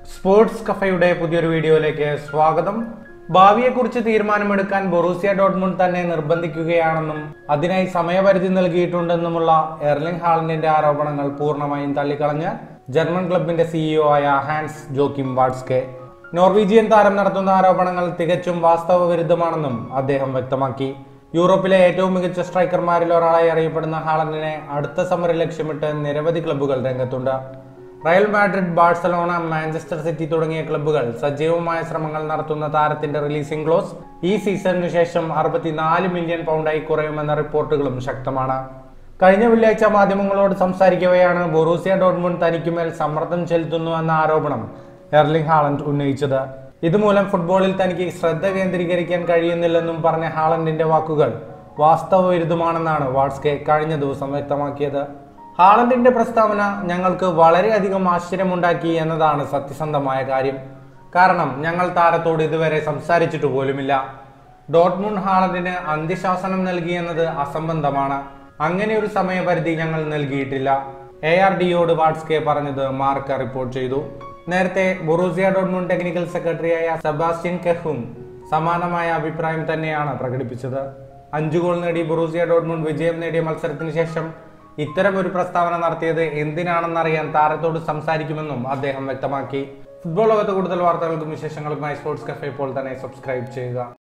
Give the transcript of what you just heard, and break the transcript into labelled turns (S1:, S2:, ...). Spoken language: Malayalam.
S1: സ്പോർട്സ് കഫയുടെ പുതിയൊരു വീഡിയോയിലേക്ക് സ്വാഗതം ഭാവിയെക്കുറിച്ച് തീരുമാനമെടുക്കാൻ ബൊറൂസിയ ഡോട്ട്മുണ്ട് തന്നെ നിർബന്ധിക്കുകയാണെന്നും അതിനായി സമയപരിധി നൽകിയിട്ടുണ്ടെന്നുമുള്ള എർലിംഗ് ഹാളൻഡിന്റെ ആരോപണങ്ങൾ പൂർണ്ണമായും തള്ളിക്കളഞ്ഞ് ജർമ്മൻ ക്ലബിന്റെ സിഇഒ ആയ ഹാൻസ് ജോക്കിം വാട്സ്കെ നോർവീജിയൻ താരം നടത്തുന്ന ആരോപണങ്ങൾ തികച്ചും വാസ്തവ വിരുദ്ധമാണെന്നും അദ്ദേഹം വ്യക്തമാക്കി യൂറോപ്പിലെ ഏറ്റവും മികച്ച സ്ട്രൈക്കർമാരിൽ ഒരാളായി അറിയപ്പെടുന്ന ഹാളൻഡിനെ അടുത്ത സമരം ലക്ഷ്യമിട്ട് നിരവധി ക്ലബ്ബുകൾ രംഗത്തുണ്ട് Real Madrid Barcelona Manchester City തുടങ്ങിയ ക്ലബ്ബുകൾ സജീവമായ ശ്രമങ്ങൾ നടത്തുന്ന താരത്തിന്റെ റിലീസിംഗ് ക്ലോസ് ഈ സീസണിനു ശേഷം അറുപത്തിനാല് മില്യൺ പൗണ്ടായി കുറയുമെന്ന റിപ്പോർട്ടുകളും ശക്തമാണ് കഴിഞ്ഞ വെള്ളിയാഴ്ച മാധ്യമങ്ങളോട് സംസാരിക്കവെയാണ് ബൊറൂസിയ ഡോട്ട്മുണ്ട് തനിക്കുമേൽ സമ്മർദ്ദം ചെലുത്തുന്നു എന്ന ആരോപണം എർലിംഗ് ഹാളൻഡ് ഉന്നയിച്ചത് ഇതുമൂലം ഫുട്ബോളിൽ തനിക്ക് ശ്രദ്ധ കേന്ദ്രീകരിക്കാൻ കഴിയുന്നില്ലെന്നും പറഞ്ഞ ഹാളൻഡിന്റെ വാക്കുകൾ വാസ്തവ വിരുദ്ധമാണെന്നാണ് വാട്സ്കെ കഴിഞ്ഞ ദിവസം വ്യക്തമാക്കിയത് ഹാളൻഡിന്റെ പ്രസ്താവന ഞങ്ങൾക്ക് വളരെയധികം ആശ്ചര്യമുണ്ടാക്കി എന്നതാണ് സത്യസന്ധമായ കാര്യം കാരണം ഞങ്ങൾ താരത്തോട് ഇതുവരെ സംസാരിച്ചിട്ട് പോലുമില്ല ഡോട്ട്മുണ്ട് ഹാളൻഡിന് അന്ത്യശാസനം നൽകിയെന്നത് അസംബന്ധമാണ് അങ്ങനെ ഒരു സമയപരിധി ഞങ്ങൾ നൽകിയിട്ടില്ല എ ആർ ഡിയോട് വാട്സ്കെ പറഞ്ഞത് മാർക്ക റിപ്പോർട്ട് ചെയ്തു നേരത്തെ ബൊറൂസിയ ഡോട്ട്മുണ്ട് ടെക്നിക്കൽ സെക്രട്ടറിയായ സെബാസ്റ്റ്യൻ കെഹും സമാനമായ അഭിപ്രായം തന്നെയാണ് പ്രകടിപ്പിച്ചത് അഞ്ചു ഗോൾ നേടി ബൊറൂസിയ ഡോട്ട്മുണ്ട് വിജയം നേടിയ മത്സരത്തിന് ശേഷം ഇത്തരം ഒരു പ്രസ്താവന നടത്തിയത് എന്തിനാണെന്നറിയാൻ താരത്തോട് സംസാരിക്കുമെന്നും അദ്ദേഹം വ്യക്തമാക്കി ഫുട്ബോൾ ലോകത്ത് കൂടുതൽ വാർത്തകൾക്കും വിശേഷങ്ങൾക്കുമായി സ്പോർട്സ് കഫേ ഇപ്പോൾ തന്നെ സബ്സ്ക്രൈബ് ചെയ്യുക